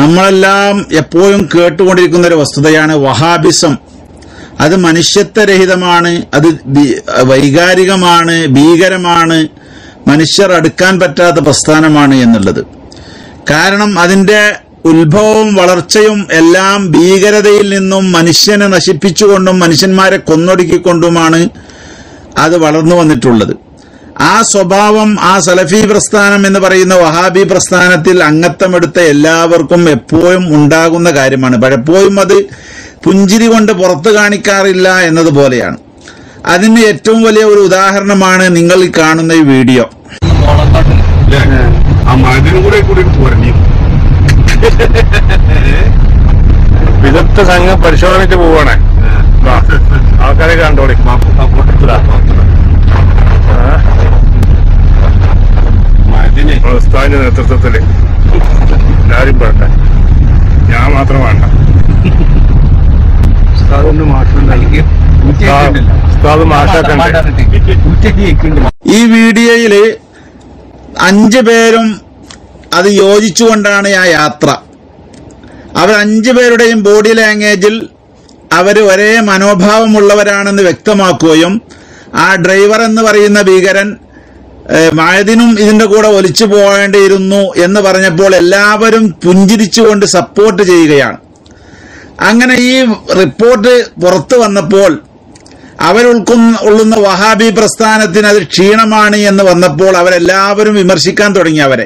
നമ്മളെല്ലാം എപ്പോഴും കേട്ടുകൊണ്ടിരിക്കുന്ന ഒരു വസ്തുതയാണ് വഹാബിസം അത് മനുഷ്യത്വരഹിതമാണ് അത് ബി- വൈകാരികമാണ് ഭീകരമാണ് മനുഷ്യർ അടുക്കാൻ പറ്റാത്ത പ്രസ്ഥാനമാണ് എന്നുള്ളത് കാരണം അതിന്റെ ഉത്ഭവവും വളർച്ചയും എല്ലാം ഭീകരതയിൽ നിന്നും മനുഷ്യനെ നശിപ്പിച്ചുകൊണ്ടും മനുഷ്യന്മാരെ കൊന്നൊടുക്കിക്കൊണ്ടുമാണ് അത് വളർന്നു വന്നിട്ടുള്ളത് ആ സ്വഭാവം ആ സലഫി പ്രസ്ഥാനം എന്ന് പറയുന്ന വഹാബി പ്രസ്ഥാനത്തിൽ അംഗത്വമെടുത്ത എല്ലാവർക്കും എപ്പോഴും ഉണ്ടാകുന്ന കാര്യമാണ് പലപ്പോഴും അത് പുഞ്ചിരി കൊണ്ട് പുറത്തു കാണിക്കാറില്ല എന്നതുപോലെയാണ് അതിന് ഏറ്റവും വലിയ ഒരു ഉദാഹരണമാണ് നിങ്ങൾ ഈ കാണുന്ന ഈ വീഡിയോ അല്ലേ ആ മതിനും കൂടെ കൂടി പോരണ്ടി വിദഗ്ധ സംഘം പരിശോധനയ്ക്ക് പോവാണ് ആൾക്കാരെ കണ്ടോളി മതിനെ ഉസ്താദിന്റെ നേതൃത്വത്തില് എല്ലാരും വേണ്ട ഞാൻ മാത്രം വേണ്ട ഉസ്താദ് മാഷാക്കണ്ടേ ഈ വീഡിയോയില് അഞ്ച് പേരും അത് യോജിച്ചുകൊണ്ടാണ് ആ യാത്ര അവർ അഞ്ചു പേരുടെയും ബോഡി ലാംഗ്വേജിൽ അവർ ഒരേ മനോഭാവമുള്ളവരാണെന്ന് വ്യക്തമാക്കുകയും ആ ഡ്രൈവർ എന്ന് പറയുന്ന ഭീകരൻ ഏഹ്, മായതിനും ഇതിന്റെ കൂടെ ഒലിച്ചു പോകേണ്ടിയിരുന്നു എന്ന് പറഞ്ഞപ്പോൾ എല്ലാവരും പുഞ്ചിരിച്ചുകൊണ്ട് സപ്പോർട്ട് ചെയ്യുകയാണ് അങ്ങനെ ഈ റിപ്പോർട്ട് പുറത്തു വന്നപ്പോൾ അവരുൾക്കുന്ന ഉള്ളുന്ന വഹാബി പ്രസ്ഥാനത്തിന് അത് ക്ഷീണമാണ് എന്ന് വന്നപ്പോൾ അവരെല്ലാവരും വിമർശിക്കാൻ തുടങ്ങി അവരെ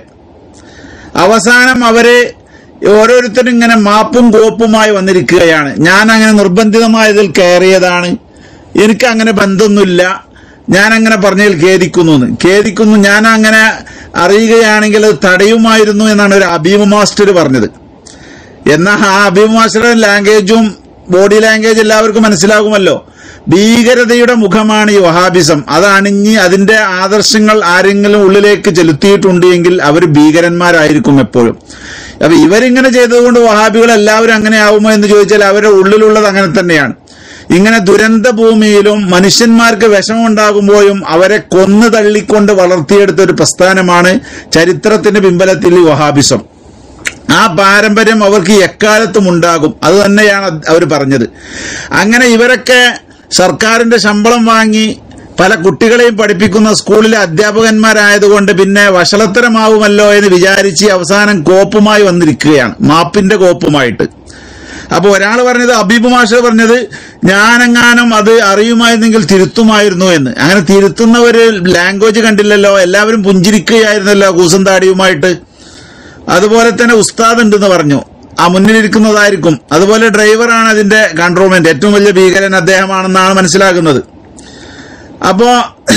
അവസാനം അവര് ഓരോരുത്തരും ഇങ്ങനെ മാപ്പും കോപ്പുമായി വന്നിരിക്കുകയാണ് ഞാൻ അങ്ങനെ നിർബന്ധിതമായതിൽ കയറിയതാണ് എനിക്ക് അങ്ങനെ ബന്ധമൊന്നുമില്ല ഞാൻ അങ്ങനെ പറഞ്ഞതിൽ ഖേദിക്കുന്നു എന്ന്. ഖേദിക്കുന്നു ഞാൻ അങ്ങനെ അറിയുകയാണെങ്കിൽ അത് തടയുമായിരുന്നു എന്നാണ് ഒരു അബീമ മാസ്റ്റർ പറഞ്ഞത് എന്നാൽ ആ അബീമ മാസ്റ്ററുടെ ലാംഗ്വേജും ബോഡി ലാംഗ്വേജ് എല്ലാവർക്കും മനസ്സിലാകുമല്ലോ ഭീകരതയുടെ മുഖമാണ് ഈ വഹാബിസം അത് അണിഞ്ഞ് അതിന്റെ ആദർശങ്ങൾ ആരെങ്കിലും ഉള്ളിലേക്ക് ചെലുത്തിയിട്ടുണ്ട് എങ്കിൽ അവർ ഭീകരന്മാരായിരിക്കും എപ്പോഴും അപ്പൊ ഇവരിങ്ങനെ ചെയ്തതുകൊണ്ട് വഹാബികൾ എല്ലാവരും അങ്ങനെ ആവുമോ എന്ന് ചോദിച്ചാൽ അവരുടെ ഉള്ളിലുള്ളത് അങ്ങനെ തന്നെയാണ് ഇങ്ങനെ ദുരന്ത ഭൂമിയിലും മനുഷ്യന്മാർക്ക് വിഷമുണ്ടാകുമ്പോഴും അവരെ കൊന്നു തള്ളിക്കൊണ്ട് വളർത്തിയെടുത്ത ഒരു പ്രസ്ഥാനമാണ് ചരിത്രത്തിന്റെ പിമ്പലത്തിൽ ഈ വഹാബിസം ആ പാരമ്പര്യം അവർക്ക് എക്കാലത്തും ഉണ്ടാകും അത് തന്നെയാണ് അവർ പറഞ്ഞത് അങ്ങനെ ഇവരൊക്കെ സർക്കാരിന്റെ ശമ്പളം വാങ്ങി പല കുട്ടികളെയും പഠിപ്പിക്കുന്ന സ്കൂളിലെ അധ്യാപകന്മാരായതുകൊണ്ട് പിന്നെ വഷളത്തരമാവുമല്ലോ എന്ന് വിചാരിച്ച് അവസാനം കോപ്പുമായി വന്നിരിക്കുകയാണ് മാപ്പിന്റെ കോപ്പുമായിട്ട് അപ്പൊ ഒരാൾ പറഞ്ഞത് അബീബ് മാഷ പറഞ്ഞത് ഞാനെങ്ങാനും അത് അറിയുമായിരുന്നെങ്കിൽ തിരുത്തുമായിരുന്നു എന്ന് അങ്ങനെ തിരുത്തുന്ന ഒരു ലാംഗ്വേജ് കണ്ടില്ലല്ലോ എല്ലാവരും പുഞ്ചിരിക്കുകയായിരുന്നല്ലോ കൂസം താടിയുമായിട്ട് അതുപോലെ തന്നെ ഉസ്താദ് ഉണ്ടെന്ന് പറഞ്ഞു ആ മുന്നിലിരിക്കുന്നതായിരിക്കും അതുപോലെ ഡ്രൈവറാണ് അതിന്റെ കൺട്രോൾമെന്റ് ഏറ്റവും വലിയ ഭീകരൻ അദ്ദേഹമാണെന്നാണ് മനസ്സിലാക്കുന്നത് അപ്പോ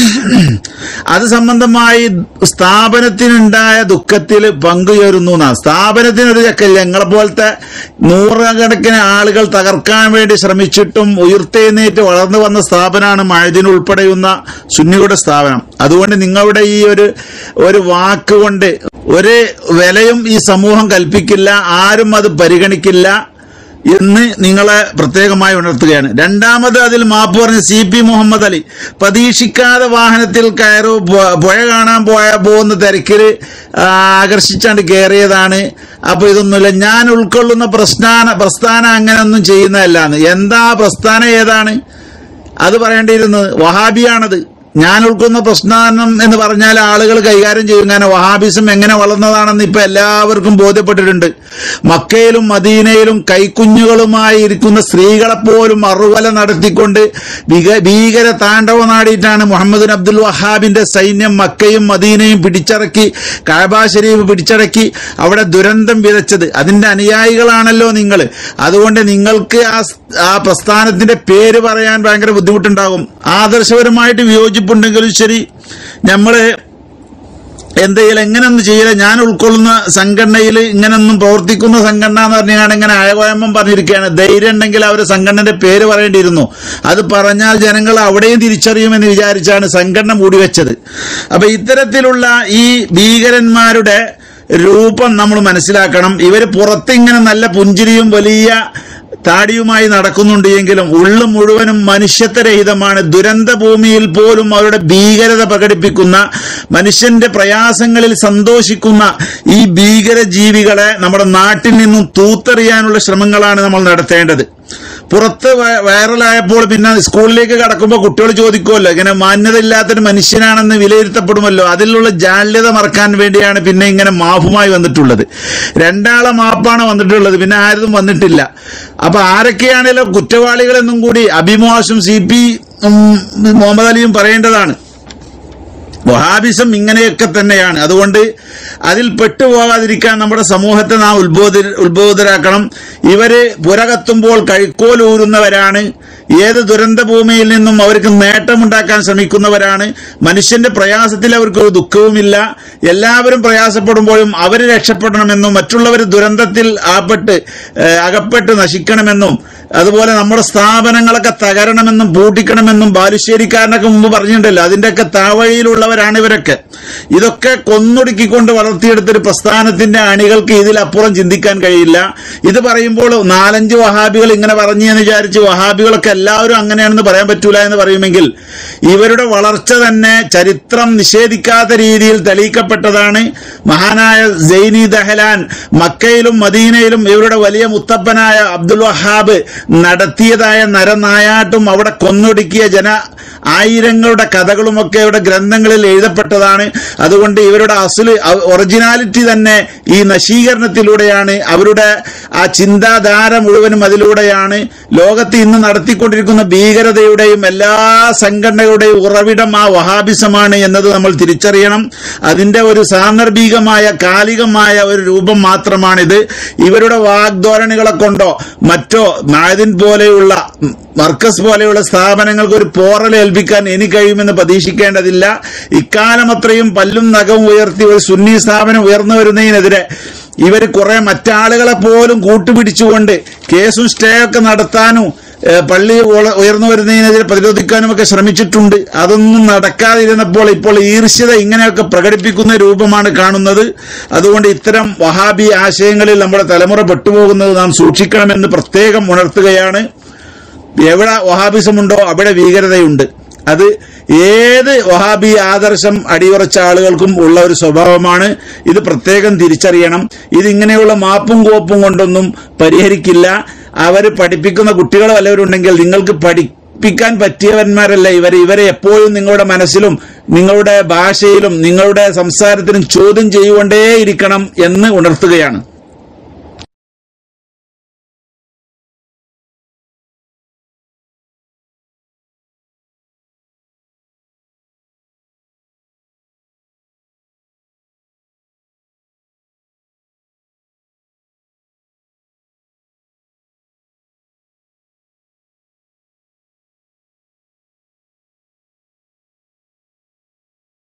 അത് സംബന്ധമായി സ്ഥാപനത്തിനുണ്ടായ ദുഃഖത്തിൽ പങ്കുചേരുന്നു എന്നാ സ്ഥാപനത്തിന് ഒരു ചക്കല്ല ഞങ്ങളെ പോലത്തെ നൂറുകണക്കിന് ആളുകൾ തകർക്കാൻ വേണ്ടി ശ്രമിച്ചിട്ടും ഉയർത്തെഴുന്നേറ്റ് വളർന്നു വന്ന സ്ഥാപനമാണ് മഴദിൻ ഉൾപ്പെടെയുന്ന സുന്നിയുടെ സ്ഥാപനം അതുകൊണ്ട് നിങ്ങളുടെ ഈ ഒരു ഒരു വാക്കുകൊണ്ട് ഒരു വിലയും ഈ സമൂഹം കൽപ്പിക്കില്ല ആരും അത് പരിഗണിക്കില്ല എന്ന് നിങ്ങളെ പ്രത്യേകമായി ഉണർത്തുകയാണ് രണ്ടാമത് അതിൽ മാപ്പ് പറഞ്ഞ സി പി മുഹമ്മദ് അലി പ്രതീക്ഷിക്കാതെ വാഹനത്തിൽ കയറി പു- പുഴ കാണാൻ പോയ പോകുന്ന തിരക്കില് ആ, ആകർഷിച്ചാണ്ട് കയറിയതാണ് അപ്പൊ ഇതൊന്നുമില്ല ഞാൻ ഉൾക്കൊള്ളുന്ന പ്രസ്ഥാന പ്രസ്ഥാനം അങ്ങനെയൊന്നും ചെയ്യുന്നതല്ലാന്ന് എന്താ ആ പ്രസ്ഥാനം ഏതാണ് അത് പറയേണ്ടിയിരുന്നത് വഹാബിയാണത് ഞാൻ ഉൾക്കൊന്ന പ്രസ്ഥാനം എന്ന് പറഞ്ഞാൽ ആളുകൾ കൈകാര്യം ചെയ്യും കാരണം വഹാബിസം എങ്ങനെ വളർന്നതാണെന്ന് ഇപ്പൊ എല്ലാവർക്കും ബോധ്യപ്പെട്ടിട്ടുണ്ട് മക്കയിലും മദീനയിലും കൈക്കുഞ്ഞുകളുമായി ഇരിക്കുന്ന സ്ത്രീകളെപ്പോലും അറുവല നടത്തിക്കൊണ്ട് ഭീക- ഭീകര താണ്ഡവം നാടിയിട്ടാണ് മുഹമ്മദ് അബ്ദുൽ വഹാബിന്റെ സൈന്യം മക്കയും മദീനയും പിടിച്ചടക്കി കാബ ഷരീഫ് പിടിച്ചടക്കി അവിടെ ദുരന്തം വിതച്ചത് അതിന്റെ അനുയായികളാണല്ലോ നിങ്ങൾ അതുകൊണ്ട് നിങ്ങൾക്ക് ആ സ്- ആ പ്രസ്ഥാനത്തിന്റെ പേര് പറയാൻ ഭയങ്കര ബുദ്ധിമുട്ടുണ്ടാകും ആദർശപരമായിട്ട് വിയോജിപ്പുണ്ടെങ്കിലും ശരി നമ്മള് എന്തെങ്കിലും എങ്ങനെയൊന്നും ചെയ്യില്ല ഞാൻ ഉൾക്കൊള്ളുന്ന സംഘടനയിൽ ഇങ്ങനെയൊന്നും പ്രവർത്തിക്കുന്ന സംഘടന എന്ന് പറഞ്ഞാൽ ഇങ്ങനെ അഴകോയമ്മം പറഞ്ഞിരിക്കുകയാണ് ധൈര്യം ഉണ്ടെങ്കിൽ അവർ സംഘടനയുടെ പേര് പറയേണ്ടിയിരുന്നു അത് പറഞ്ഞാൽ ജനങ്ങൾ അവിടെയും തിരിച്ചറിയുമെന്ന് വിചാരിച്ചാണ് സംഘടന മൂടിവെച്ചത് അപ്പൊ ഇത്തരത്തിലുള്ള ഈ ഭീകരന്മാരുടെ രൂപം നമ്മൾ മനസ്സിലാക്കണം ഇവർ പുറത്തിങ്ങനെ നല്ല പുഞ്ചിരിയും വലിയ താടിയുമായി നടക്കുന്നുണ്ട് എങ്കിലും ഉള്ളു മുഴുവനും മനുഷ്യത്വരഹിതമാണ് ദുരന്ത ഭൂമിയിൽ പോലും അവരുടെ ഭീകരത പ്രകടിപ്പിക്കുന്ന മനുഷ്യന്റെ പ്രയാസങ്ങളിൽ സന്തോഷിക്കുന്ന ഈ ഭീകര ജീവികളെ നമ്മുടെ നാട്ടിൽ നിന്നും തൂത്തെറിയാനുള്ള ശ്രമങ്ങളാണ് നമ്മൾ നടത്തേണ്ടത് പുറത്ത് വ- വൈറലായപ്പോൾ പിന്നെ സ്കൂളിലേക്ക് കടക്കുമ്പോൾ കുട്ടികൾ ചോദിക്കുമല്ലോ ഇങ്ങനെ മാന്യത ഇല്ലാത്തൊരു മനുഷ്യനാണെന്ന് വിലയിരുത്തപ്പെടുമല്ലോ അതിലുള്ള ജാള്യത മറക്കാൻ വേണ്ടിയാണ് പിന്നെ ഇങ്ങനെ മാഫുമായി വന്നിട്ടുള്ളത് രണ്ടാളെ മാപ്പാണ് വന്നിട്ടുള്ളത് പിന്നെ ആരും വന്നിട്ടില്ല അപ്പൊ ആരൊക്കെയാണേലും കുറ്റവാളികളെന്നും കൂടി അഭിമോശം സി പി മുഹമ്മദ് അലിയും പറയേണ്ടതാണ് വഹാബിസം ഇങ്ങനെയൊക്കെ തന്നെയാണ് അതുകൊണ്ട് അതിൽ പെട്ടുപോകാതിരിക്കാൻ നമ്മുടെ സമൂഹത്തെ നാം ഉത്ബോധ ഉത്ബോധരാക്കണം ഇവര് പുരകത്തുമ്പോൾ കൈക്കോലൂരുന്നവരാണ് ഏത് ദുരന്ത ഭൂമിയിൽ നിന്നും അവർക്ക് നേട്ടമുണ്ടാക്കാൻ ശ്രമിക്കുന്നവരാണ് മനുഷ്യന്റെ പ്രയാസത്തിൽ അവർക്ക് ഒരു ദുഃഖവുമില്ല എല്ലാവരും പ്രയാസപ്പെടുമ്പോഴും അവർ രക്ഷപ്പെടണമെന്നും മറ്റുള്ളവർ ദുരന്തത്തിൽ ആപ്പെട്ട് ഏഹ്, അകപ്പെട്ട് നശിക്കണമെന്നും അതുപോലെ നമ്മുടെ സ്ഥാപനങ്ങളൊക്കെ തകരണമെന്നും പൂട്ടിക്കണമെന്നും ബാലുശ്ശേരിക്കാരനൊക്കെ മുമ്പ് പറഞ്ഞിട്ടുണ്ടല്ലോ അതിന്റെയൊക്കെ താവഴിയിലുള്ളവരാണ് ഇവരൊക്കെ ഇതൊക്കെ കൊന്നൊടുക്കിക്കൊണ്ട് വളർത്തിയെടുത്തൊരു പ്രസ്ഥാനത്തിന്റെ അണികൾക്ക് ഇതിലപ്പുറം ചിന്തിക്കാൻ കഴിയില്ല ഇത് പറയുമ്പോൾ നാലഞ്ച് വഹാബികൾ ഇങ്ങനെ പറഞ്ഞു എന്ന് വിചാരിച്ച് വഹാബികളൊക്കെ എല്ലാവരും അങ്ങനെയാണെന്ന് പറയാൻ പറ്റൂല എന്ന് പറയുമെങ്കിൽ ഇവരുടെ വളർച്ച തന്നെ ചരിത്രം നിഷേധിക്കാത്ത രീതിയിൽ തെളിയിക്കപ്പെട്ടതാണ് മഹാനായ സൈനി ദഹലാൻ മക്കയിലും മദീനയിലും ഇവരുടെ വലിയ മുത്തപ്പനായ അബ്ദുൽ വഹാബ് നടത്തിയതായ നരനായാട്ടും അവിടെ കൊന്നൊടുക്കിയ ജന ആയിരങ്ങളുടെ കഥകളുമൊക്കെ ഇവിടെ ഗ്രന്ഥങ്ങളിൽ എഴുതപ്പെട്ടതാണ് അതുകൊണ്ട് ഇവരുടെ അസുല് ഒറിജിനാലിറ്റി തന്നെ ഈ നശീകരണത്തിലൂടെയാണ് അവരുടെ ആ ചിന്താധാര മുഴുവനും അതിലൂടെയാണ് ലോകത്ത് ഇന്ന് നടത്തിക്കൊണ്ടിരിക്കുന്ന ഭീകരതയുടെയും എല്ലാ സംഘടനകളുടെയും ഉറവിടം ആ വഹാബിസമാണ് എന്നത് നമ്മൾ തിരിച്ചറിയണം അതിന്റെ ഒരു സാന്ദർഭികമായ കാലികമായ ഒരു രൂപം മാത്രമാണിത് ഇവരുടെ വാഗ്ധോരണികളെ കൊണ്ടോ മറ്റോ മാദിൻ പോലെയുള്ള മർക്കസ് പോലെയുള്ള സ്ഥാപനങ്ങൾക്ക് ഒരു പോറൽ ഏൽപ്പിക്കാൻ ഇനി കഴിയുമെന്ന് പ്രതീക്ഷിക്കേണ്ടതില്ല ഇക്കാലം അത്രയും പല്ലും നഖവും ഉയർത്തി ഒരു സുന്നി സ്ഥാപനം ഉയർന്നു വരുന്നതിനെതിരെ ഇവർ കുറെ മറ്റാളുകളെ പോലും കൂട്ടുപിടിച്ചുകൊണ്ട് കേസും സ്റ്റേ ഒക്കെ നടത്താനും ഏഹ്, പള്ളി ഉള- ഉയർന്നു വരുന്നതിനെതിരെ പ്രതിരോധിക്കാനും ഒക്കെ ശ്രമിച്ചിട്ടുണ്ട് അതൊന്നും നടക്കാതിരുന്നപ്പോൾ ഇപ്പോൾ ഈർഷ്യത ഇങ്ങനെയൊക്കെ പ്രകടിപ്പിക്കുന്ന രൂപമാണ് കാണുന്നത് അതുകൊണ്ട് ഇത്തരം വഹാബി ആശയങ്ങളിൽ നമ്മുടെ തലമുറ പെട്ടുപോകുന്നത് നാം സൂക്ഷിക്കണമെന്ന് പ്രത്യേകം ഉണർത്തുകയാണ് എവിടെ വഹാബിസമുണ്ടോ അവിടെ ഭീകരതയുണ്ട് അത് ഏത് വഹാബി ആദർശം അടിയുറച്ച ആളുകൾക്കും ഉള്ള ഒരു സ്വഭാവമാണ് ഇത് പ്രത്യേകം തിരിച്ചറിയണം ഇതിങ്ങനെയുള്ള മാപ്പും കോപ്പും കൊണ്ടൊന്നും പരിഹരിക്കില്ല അവർ പഠിപ്പിക്കുന്ന കുട്ടികൾ വല്ലവരുണ്ടെങ്കിൽ നിങ്ങൾക്ക് പഠിപ്പിക്കാൻ പറ്റിയവന്മാരല്ല ഇവർ ഇവരെ എപ്പോഴും നിങ്ങളുടെ മനസ്സിലും നിങ്ങളുടെ ഭാഷയിലും നിങ്ങളുടെ സംസാരത്തിലും ചോദ്യം ചെയ്തുകൊണ്ടേയിരിക്കണം എന്ന് ഉണർത്തുകയാണ്